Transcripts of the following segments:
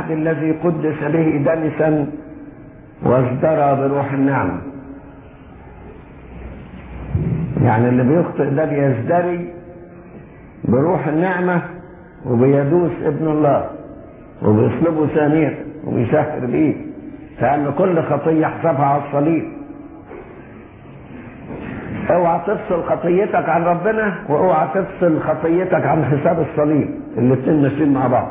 العهد الذي قدس به دنسا وازدرى بروح النعمة يعني اللي بيخطئ ده بيزدري بروح النعمة وبيدوس ابن الله وبيصلبه ثانية وبيسهر بيه لأن كل خطية حسابها على الصليب اوعى تفصل خطيتك عن ربنا واوعى تفصل خطيتك عن حساب الصليب الاتنين ماشيين مع بعض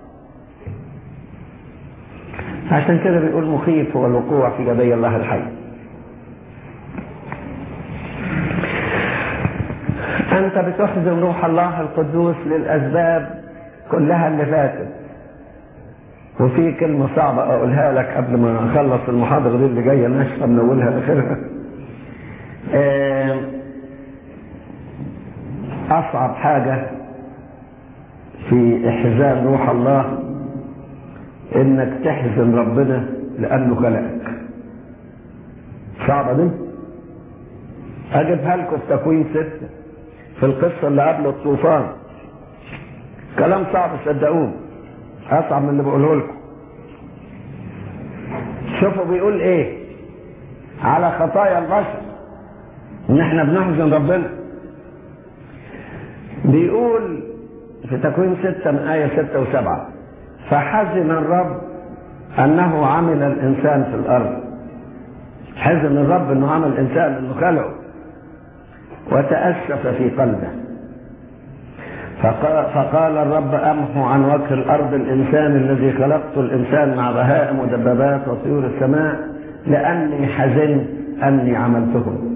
عشان كده بيقول مخيف هو الوقوع في يدي الله الحي انت بتحزن روح الله القدوس للاسباب كلها اللي فاتت وفي كلمة صعبة أقولها لك قبل ما أخلص المحاضرة دي اللي جاية ناشفة من أولها لآخرها. أصعب حاجة في إحزان روح الله إنك تحزن ربنا لأنه خلقك. صعبة دي؟ أجيبها لكم في تكوين ستة في القصة اللي قبل الطوفان. كلام صعب صدقوني. اصعب من اللي بقوله لكم شوفوا بيقول ايه على خطايا البشر ان احنا بنحزن ربنا بيقول في تكوين ستة من آية ستة وسبعة فحزن الرب أنه عمل الإنسان في الأرض حزن الرب أنه عمل الإنسان أنه خلقه وتأسف في قلبه فقال الرب أمحو عن وجه الأرض الإنسان الذي خلقت الإنسان مع بهائم ودبابات وطيور السماء لأني حزنت أني عملتهم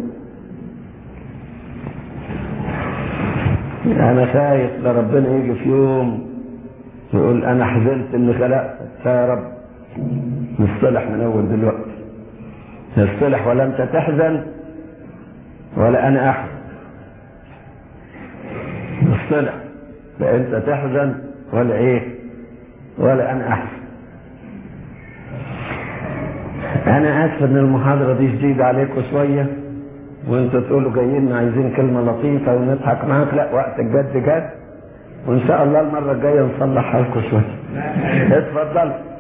أنا خايف لربنا يجي في يوم يقول أنا حزنت إني خلقتك يا رب نصطلح من أول دلوقتي نصطلح ولا أنت تحزن ولا أنا أحزن نصطلح لا انت تحزن ولا ايه ولا انا احزن انا اسف ان المحاضرة دي جديدة عليكم شوية وانتوا تقولوا جايين عايزين كلمة لطيفة ونضحك معاك لا وقت الجد جد وان شاء الله المرة الجاية نصلح حالكم شوية اتفضل